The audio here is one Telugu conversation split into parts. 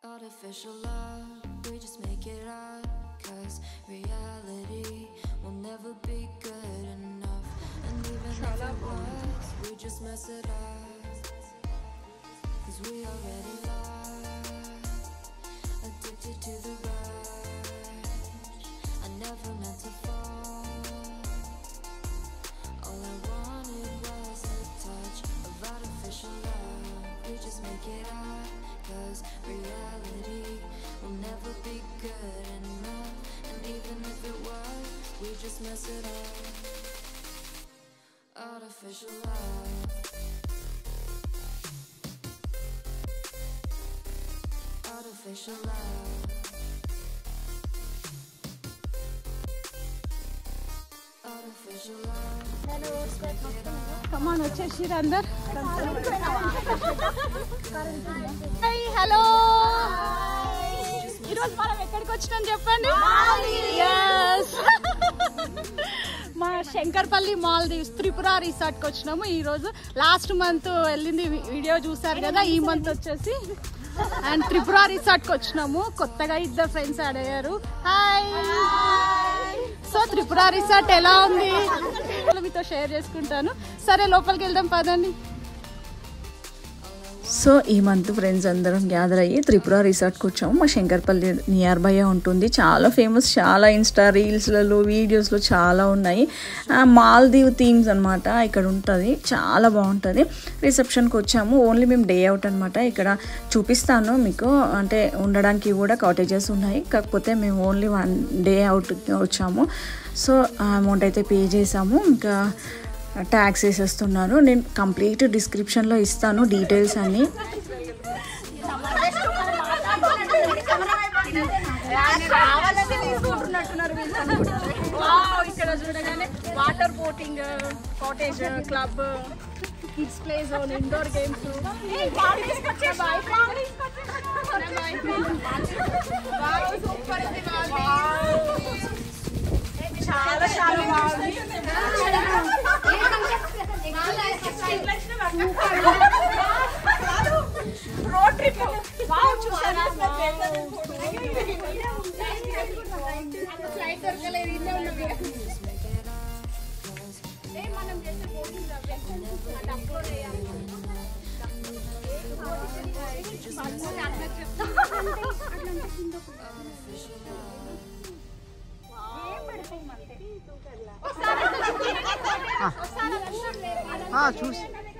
Artificial love, we just make it up. Cause reality will never be good enough. And even if it was, we just mess it up. Cause we already lost. Addicted to the rush. I never meant to fall. All I wanted was a touch of artificial love. We just make it up. Cause reality will never be good enough. And even if it was, we just mess it up. Artificial love. Artificial love. Artificial love. కమాన్ వచ్చేసి అందరు హలో ఈరోజు మనం ఎక్కడికి వచ్చినాం చెప్పండి Yes. మా శంకర్పల్లి మాల్దీవ్స్ త్రిపుర రిసార్ట్ కి వచ్చినాము ఈ రోజు లాస్ట్ మంత్ వెళ్ళింది వీడియో చూసారు కదా ఈ మంత్ వచ్చేసి అండ్ త్రిపుర రిసార్ట్ కి వచ్చినాము కొత్తగా ఇద్దరు ఫ్రెండ్స్ యాడ్ అయ్యారు హాయ్ సో త్రిపుర రిసార్ట్ ఎలా ఉంది మీతో షేర్ చేసుకుంటాను సరే లోపలికి వెళ్దాం పదండి సో ఈ మంత్ ఫ్రెండ్స్ అందరం గ్యాదర్ అయ్యి త్రిపుర రిసార్ట్కి వచ్చాము మా శంకర్పల్లి నియర్ బై ఉంటుంది చాలా ఫేమస్ చాలా ఇన్స్టా రీల్స్లలో వీడియోస్లో చాలా ఉన్నాయి ఆ, మాల్దీవ్ థీమ్స్ అనమాట ఇక్కడ ఉంటుంది చాలా బాగుంటుంది రిసెప్షన్కి వచ్చాము ఓన్లీ మేము డే అవుట్ అనమాట ఇక్కడ చూపిస్తాను మీకు అంటే ఉండడానికి కూడా కాటేజెస్ ఉన్నాయి కాకపోతే మేము ఓన్లీ వన్ డే అవుట్ వచ్చాము సో అమౌంట్ అయితే పే చేసాము ఇంకా ట్యాక్స్ వేసేస్తున్నారు నేను కంప్లీట్ డిస్క్రిప్షన్లో ఇస్తాను డీటెయిల్స్ అన్ని ఇక్కడ చూడగానే water boating cottage club kids play zone indoor games చాలా చాలా బాగుంది రోడ్ ట్రిప్ చూసారా ఫ్లైట్ దొరకలేదు ఇల్లే ఉన్నాం ఇక. ఏ, మనం చేసే boating రా, అటు upload చేయాలి. పక్కన అట్లా చెప్తా. ఏం పెడతాం అంతే. ఒకసారి అట్లా చూడు. ఒకసారి అట్లా చూడు. చూసి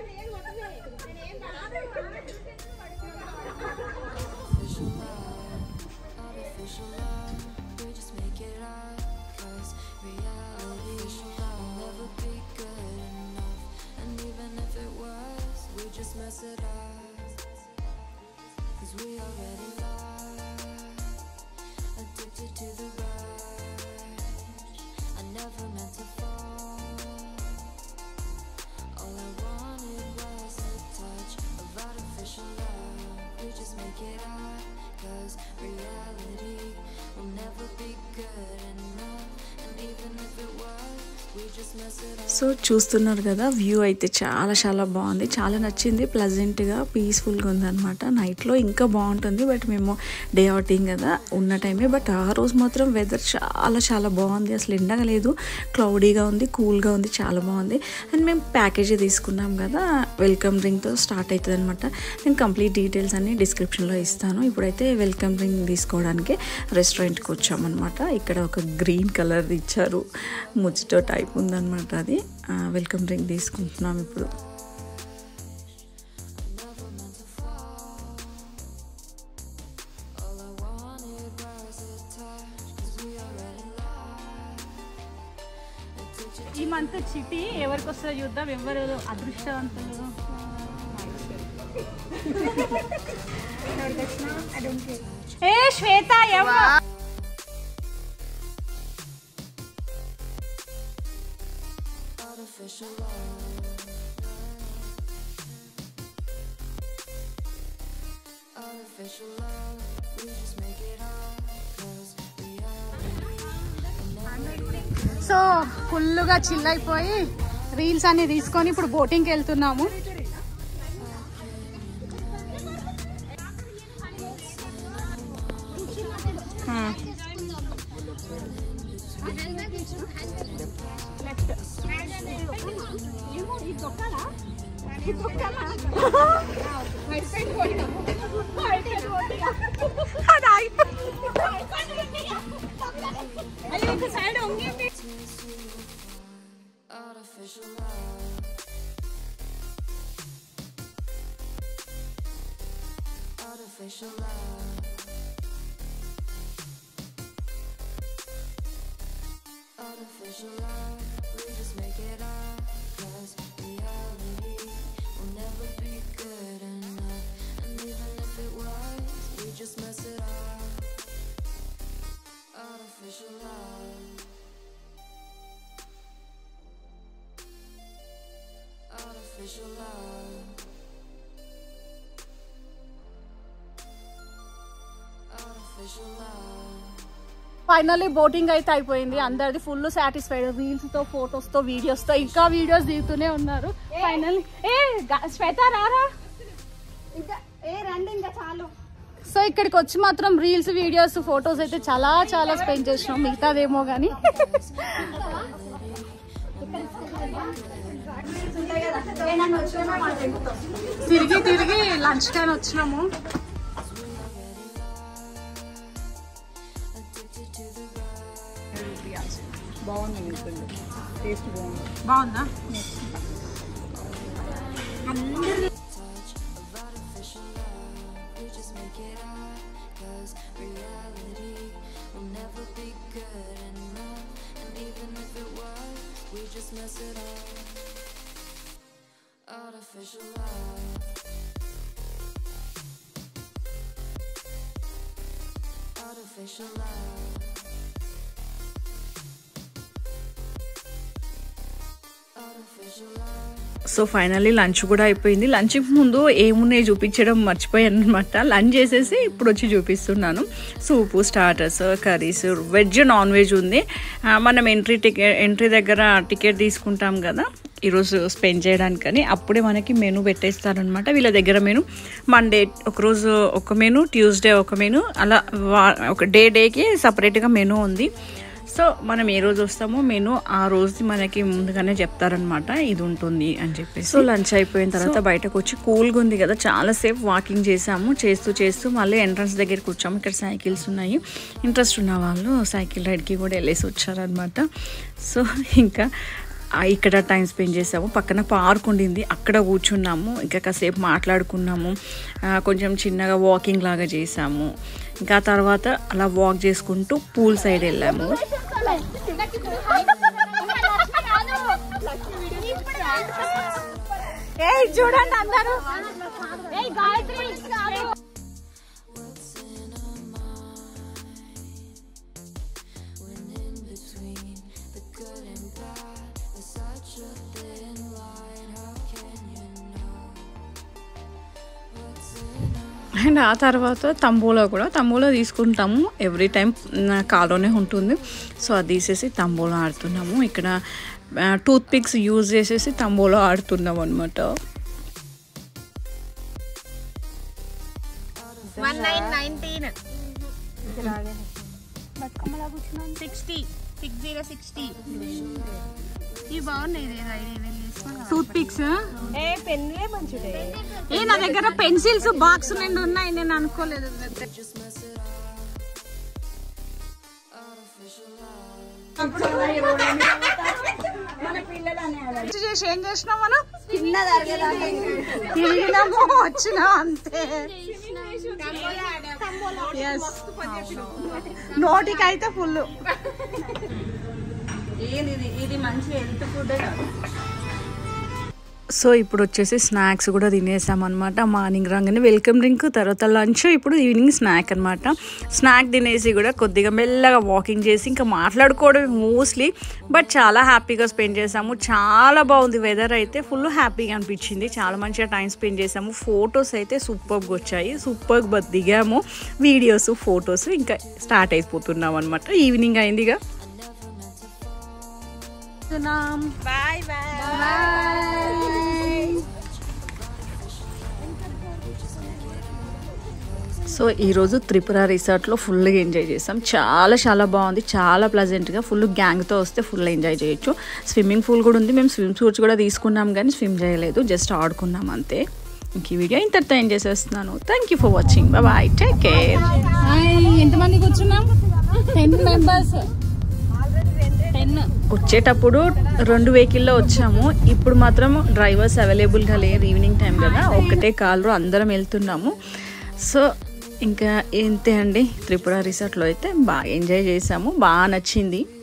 Artificial love, we just make it up. Cause reality will never be good enough. And even if it was, we just mess it up. Cause we already lost. Addicted to the rush. I never meant to fall. All I wanted was a touch of artificial love. We just make it up. Cause reality will never be good enough. And even if it was, we just mess it up. So చూస్తున్నారు కదా వ్యూ అయితే చాలా చాలా బాగుంది చాలా నచ్చింది ప్లజెంట్గా పీస్ఫుల్గా ఉందన్నమాట నైట్లో ఇంకా బాగుంటుంది బట్ మేము డే అవుటింగ్ కదా ఉన్న టైమే బట్ ఆ రోజు మాత్రం వెదర్ చాలా చాలా బాగుంది అసలు ఎండగా లేదు క్లౌడీగా ఉంది కూల్గా ఉంది చాలా బాగుంది అండ్ మేము ప్యాకేజీ తీసుకున్నాం కదా వెల్కమ్ డ్రింక్తో స్టార్ట్ అవుతుంది అనమాట నేను కంప్లీట్ డీటెయిల్స్ అన్ని డిస్క్రిప్షన్లో ఇస్తాను ఇప్పుడైతే వెల్కమ్ డ్రింక్ తీసుకోవడానికి రెస్టారెంట్కి వచ్చామన్నమాట ఇక్కడ ఒక గ్రీన్ కలర్ ఇచ్చారు ముచ్చిటో టైప్ ఉందన్నమాట అది ఆ, వెల్కమ్ డ్రింక్ తీసుకుంటున్నాం ఇప్పుడు All I wanted was a touch. Cause we already lost. Addicted ఈ మంత్ చిటి ఎవరికి వస్తుందో చూద్దాం ఎవరు అదృష్టవంతులు ఏ శ్వేత ఎవరు artificial love. Artificial love, we just make it up. Cause reality so ఫుల్గా చిల్ అయిపోయి రీల్స్ అన్ని తీసుకొని ఇప్పుడు బోటింగ్కి వెళ్తున్నాము Artificial love. Artificial love. Artificial love. We just make it up. Cause reality will never be good enough. And even if it was, we just mess it up. Artificial love. Artificial love. Artificial love. Finally boating అయితే అయిపోయింది అందరిది ఫుల్ సాటిస్ఫైడ్ రీల్స్ తో ఫొటోస్ తో వీడియోస్ తో ఇంకా వీడియోస్ దిగుతూనే ఉన్నారు ఫైనల్లీ ఏ గ- శ్వేత రారా ఏ రండి ఇంకా చాలు సో ఇక్కడికి వచ్చి మాత్రం రీల్స్ వీడియోస్ ఫొటోస్ అయితే చాలా చాలా స్పెండ్ చేసినాం మిగతాదేమో కానీ తిరిగి తిరిగి లంచ్ టైం వచ్చినాము బాగుందా We just make it up. Cause reality will never be good enough. And even if it was, we just mess it up. Artificial love. Artificial love. Artificial love. So finally lunch కూడా అయిపోయింది లంచ్ ముందు ఏమున్నాయి చూపించడం మర్చిపోయాను అనమాట లంచ్ చేసేసి ఇప్పుడు వచ్చి చూపిస్తున్నాను soup starters curries veg non veg ఉంది ఆ, మనం ఎంట్రీ టికెట్ ఎంట్రీ దగ్గర టికెట్ తీసుకుంటాం కదా ఈరోజు స్పెండ్ చేయడానికని అప్పుడే మనకి మెనూ పెట్టేస్తారనమాట వీళ్ళ దగ్గర మెనూ మండే ఒకరోజు ఒక మెనూ ట్యూస్డే ఒక మెనూ అలా వా- ఒక డే డేకి సపరేట్గా మెనూ ఉంది సో మనం ఏ రోజు వస్తామో మెను ఆ రోజు మనకి ముందుగానే చెప్తారనమాట ఇది ఉంటుంది అని చెప్పేసి సో లంచ్ అయిపోయిన తర్వాత బయటకు వచ్చి కూల్గా ఉంది కదా చాలాసేపు వాకింగ్ చేసాము చేస్తూ చేస్తూ మళ్ళీ ఎంట్రన్స్ దగ్గరికి వచ్చాము ఇక్కడ సైకిల్స్ ఉన్నాయి ఇంట్రెస్ట్ ఉన్న వాళ్ళు సైకిల్ రైడ్కి కూడా వెళ్ళేసి వచ్చారనమాట సో ఇంకా ఆ ఇక్కడ టైం స్పెండ్ చేసాము పక్కన పార్క్ ఉండింది అక్కడ కూర్చున్నాము ఇంకా కాసేపు మాట్లాడుకున్నాము ఆ, కొంచెం చిన్నగా వాకింగ్ లాగా చేసాము ఇంకా ఆ తర్వాత అలా వాక్ చేసుకుంటూ పూల్ సైడ్ వెళ్ళాము ఏ చూడండి అందరూ ఏ Gayatri When in between the good and bad, there's such a thin line. How can you know what's in our and ఆ తర్వాత తంబూలో కూడా తంబూలో తీసుకుంటాము ఎవ్రీ టైం కాలోనే ఉంటుంది సో అది తీసేసి తంబూలో ఆడుతున్నాము ఇక్కడ టూత్ పిక్స్ యూజ్ చేసేసి తంబూలో ఆడుతున్నాం అనమాట one nine nineteen sixty six zero sixty ఇవి బాగున్నాయి ఇదే ఐడియా వెళ్ళి టూత్ పిక్స్ ఏ పెన్నులే మంచిదే ఏ నా దగ్గర పెన్సిల్స్ బాక్స్ నిండు ఉన్నాయి నేను అనుకోలేదు మంచి చేసి ఏం చేసినాం మనం తిరిగినాము వచ్చినాం అంతే Yes. నోటికి అయితే ఫుల్ సో ఇప్పుడు వచ్చేసి స్నాక్స్ కూడా తినేసామన్నమాట మార్నింగ్ రాగానే వెల్కమ్ డ్రింక్ తర్వాత లంచ్ ఇప్పుడు ఈవినింగ్ స్నాక్ అనమాట స్నాక్ తినేసి కూడా కొద్దిగా మెల్లగా వాకింగ్ చేసి ఇంకా మాట్లాడుకోవడం మోస్ట్లీ బట్ చాలా హ్యాపీగా స్పెండ్ చేసాము చాలా బాగుంది వెదర్ అయితే ఫుల్ హ్యాపీగా అనిపించింది చాలా మంచిగా టైం స్పెండ్ చేసాము ఫొటోస్ అయితే సూపర్గా వచ్చాయి సూపర్గా దిగాము వీడియోస్ ఫొటోస్ ఇంకా స్టార్ట్ అయిపోతున్నాం అనమాట ఈవినింగ్ అయిందిగా బాయ్ బాయ్ సో ఈరోజు త్రిపుర రిసార్ట్లో ఫుల్గా ఎంజాయ్ చేసాం చాలా చాలా బాగుంది చాలా ప్లజెంట్గా ఫుల్ గ్యాంగ్తో వస్తే ఫుల్ ఎంజాయ్ చేయొచ్చు స్విమ్మింగ్ పూల్ కూడా ఉంది మేము స్విమ్ సూట్స్ కూడా తీసుకున్నాం కానీ స్విమ్ చేయలేదు జస్ట్ ఆడుకున్నాం అంతే ఇంక ఈ వీడియో ఇంతటితో ఎంజాయ్ చేసేస్తున్నాను thank you for watching bye take care hi ఎంతమంది కూర్చున్నాం టెన్ మెంబర్స్ టెన్ వచ్చేటప్పుడు రెండు వెహికల్లో వచ్చాము ఇప్పుడు మాత్రం డ్రైవర్స్ అవైలబుల్గా లేరు ఈవినింగ్ టైం కదా ఒకటే కారు అందరం వెళ్తున్నాము సో ఇంకా ఇంతే అండి త్రిపుర రిసార్ట్లో అయితే బాగా ఎంజాయ్ చేసాము బాగా నచ్చింది